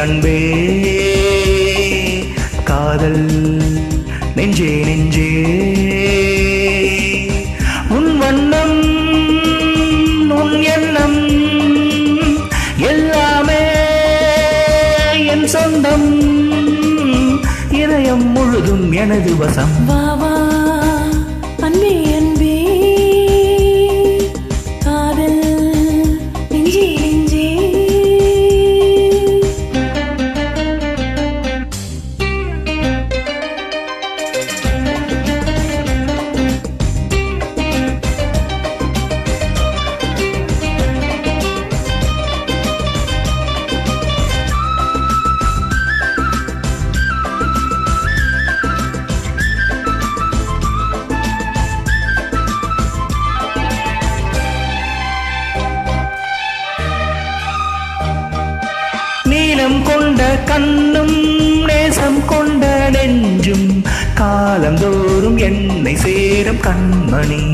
அன்பே காதல் நெஞ்சே நெஞ்சே உன் வண்ணம் உன் எண்ணம் எல்லாமே என் சொந்தம் இதயம் முழுதும் எனது வசம் வா வா அன்பே அன்பே காதல் நெஞ்சே நெஞ்சே நீலம் கொண்ட கண்ணும் நேசம் கொண்ட நெஞ்சும் காலந்தோறும் என்னை சேரும் கண்மணி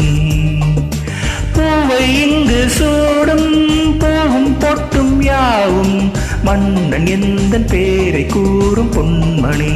பூவை இங்கு சூடும் பூவும் பொட்டும் யாவும் மன்னன் எந்த பேரை கூறும் பொன்மணி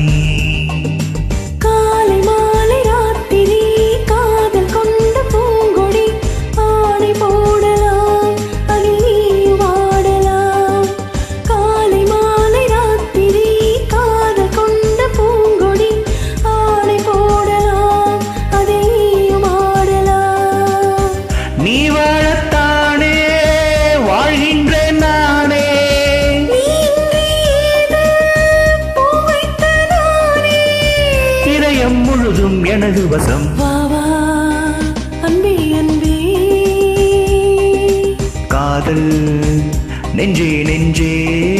காலை மாலை ராத்திரி காதல் கொண்ட பூங்கொடி ஆடை போடலாம் அதில் நீயும் ஆடலாம் காலை மாலை ராத்திரி காதல் கொண்ட பூங்கொடி ஆடை போடலாம் அதில் நீயும் ஆடலாம் நீ வாழத்தானே வாழ்கின்றேன் நானே நீ இன்று ஏது பூ வைத்த நானே இதயம் முழுதும் எனது வசம் வா வா அன்பே அன்பே காதல் நெஞ்சே நெஞ்சே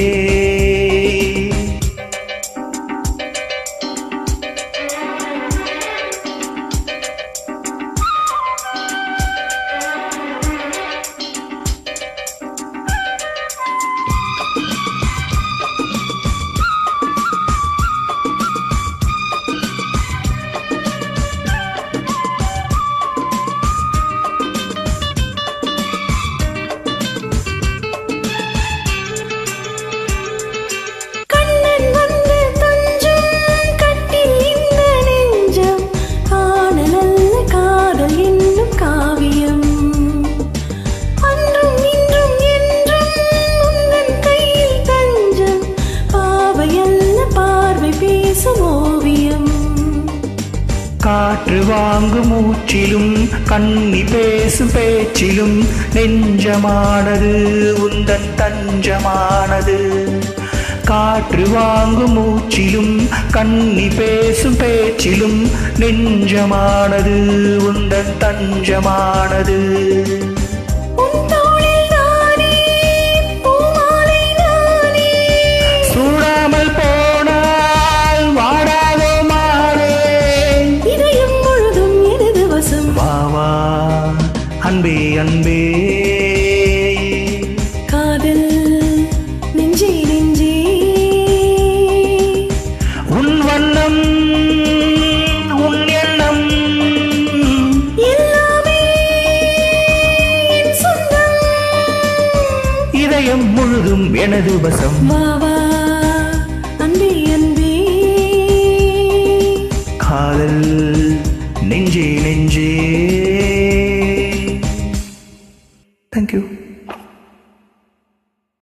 கண்ணன் வந்து தஞ்சம் கட்டில் இந்த நெஞ்சம் காண நல்ல காதல் என்னும் காவியம் அன்றும் இன்றும் என்றும் உந்தன் கையில் தஞ்சம் பாவையல்ல பார்வை பேசும் ஓவியம் காற்று வாங்கும் மூச்சிலும் கண்ணி பேசும் பேச்சிலும் நெஞ்சமானது உந்தன் தஞ்சமானது காற்று வாங்கும் மூச்சிலும் கண்ணி பேசும் பேச்சிலும் நெஞ்சமானது உந்தன் தஞ்சமானது உன் தோளில் நானே பூமாலை நானே சூடாமல் போனால் வாடாதோ மாறே இதயம் முழுதும் எனது வசம் வா வா அன்பே அன்பே காதல் நெஞ்சே நெஞ்சே உன் வண்ணம் உன் எண்ணம் எல்லாமே என் சொந்தம் இதயம் முழுதும் எனது வசம் வா வா